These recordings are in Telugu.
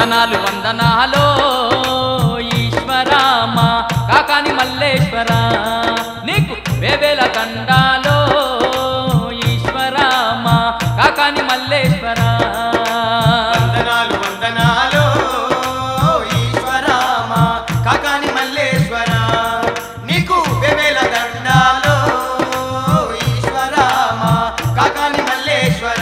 వందనాలు వందనాలో ఈశ్వరామ కాకాని మల్లేశ్వర నీకు వేవేల దండాలో ఈశ్వరామ కాకాని మల్లేశ్వర వందనాలు వందనాలు ఈశ్వరామ కాకాని మల్లేశ్వర నీకు వెవేల దండాలు ఈశ్వరామ కాకాని మల్లేశ్వర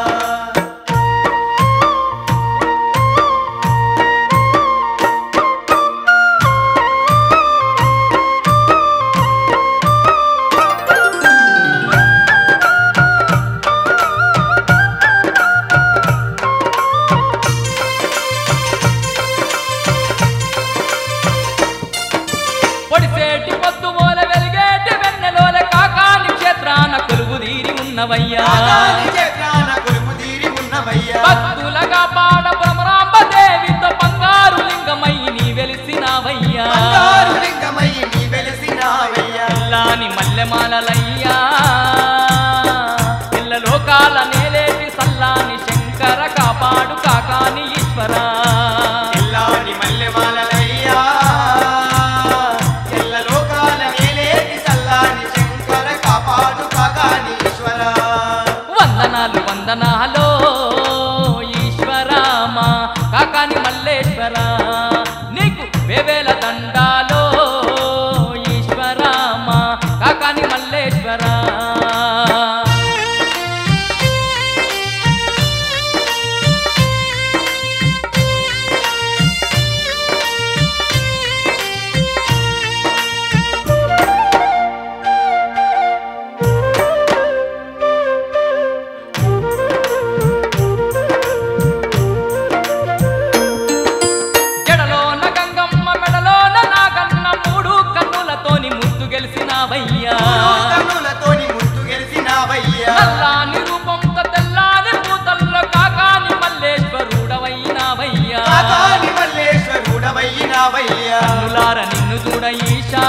పొడిసేటి పొద్దు మూల వెలిగేటి వెన్నెలోల కాకాని క్షేత్రాన కొలువు తీరి ఉన్నవయ్యా కాకాని క్షేత్రాన కొలుపు తీరి ఉన్నవయ్యా భక్తులగా పాడ భ్రమరాంబ దేవితో బంగారు లింగమై నీ వెలిసినావయ్యా బంగారు లింగమై నీ వెలిసినావయ్యా ఎల్లాని మల్లెమాలలయ్యా ఎల్ల లోకాల నేలేటి సల్లాని శంకర కాపాడు కాకాని ఈశ్వర ఎల్లాని మల్లెమాలలయ్యా ఎల్ల లోకాల నేలేటి చల్లాని శంకర కాపాడు కాకానీశ్వర వందనాలు వందనాలో ఈశ్వరామ కాకాని మల్లేశ్వర నీకు వేవేల దండాలో ఈశ్వరామ కాకాని మల్లేశ్వర జడలోన గంగమ్మ మెడలోన నాగన్న మూడు కన్నులతోని ముద్దు గెలిసినావయ్యా కన్నులతోని ముద్దు గెలిసినావయ్యా నల్లాని రూపంతో తెల్లాని పూతల్లో కాకాని మల్లేశ్వరుడవైనావయ్యా కాకాని మల్లేశ్వరుడవయ్యినావయ్యా కన్నులార నిన్ను చూడ ఈశా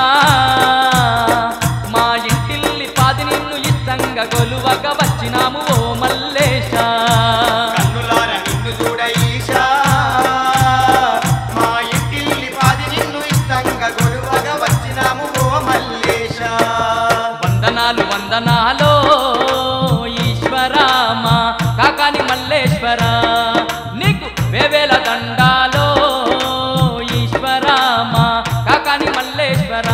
మా ఇంటిల్లి పాది నిన్ను ఇష్టంగా గొలువగా వచ్చినాము ఓ మల్లేశా కన్నులార నిన్ను చూడ ఈశా మా ఇంటిల్లి పాది నిన్ను ఇష్టంగా గొలువగా వచ్చినాము ఓ మల్లేశ వందనాలు వందనాలో ఈశ్వరామ కాకాని మల్లేశ్వర నీకు వేవేల దండాలో ఈశ్వరామ కాకాని మల్లేశ్వర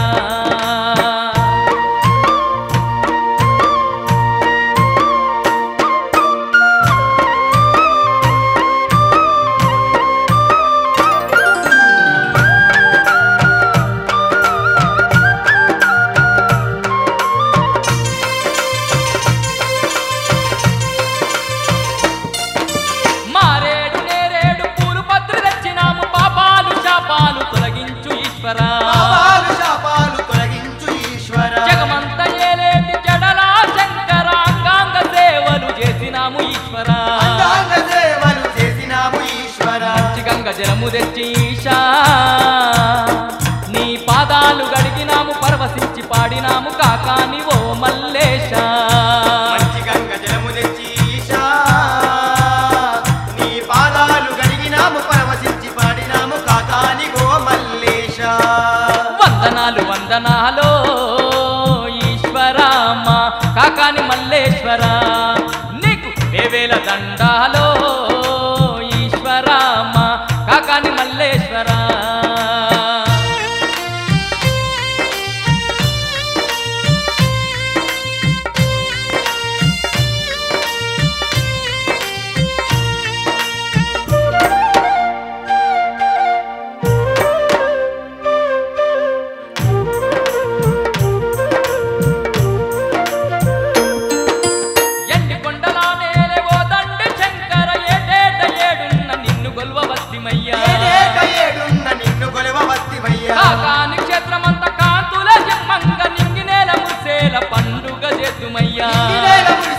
మారేడు నేరేడు పూలు పత్రి తెచ్చినాము పాపాలు శాపాలు తొలగించు ఈశ్వర పాపాలు శాపాలు తొలగించు ఈశ్వర జగమంత ఏలేటి జడలా శంకర అంగాంగ సేవలు చేసినాము ఈశ్వర అంగాంగ సేవలు చేసినాము ఈశ్వర మంచి గంగ జలము తెచ్చి ఈశా నీ పాదాలు గడిగినాము పరవశించి పాడినాము కాకాని ఓ మల్లేశ మంచి గంగ జలము తెచ్చి ఈశా నీ పాదాలు గడిగినాము పరవశించి పాడినాము కాకాని గో మల్లేశ వందనాలు వందనాలో ఈశ్వరామ కాకాని మల్లేశ్వర నీకు వేవేల దండాలో ఈశ్వరామ కాకాని మల్లేశ్వర ఎండి కొండలా నేలే ఓ దండి శంకర ఏటేట ఏడున్న నిన్ను గొల్వ వస్తిమయ్యా ఏడేట ఏడున్న నిన్ను కొలవ వస్తివయ్యా కాకాని క్షేత్రమంత కాంతుల జిమ్మంగ నింగి నేల ముసేల పండుగ చేతుమయ్యా ఈ నేల మురిసేల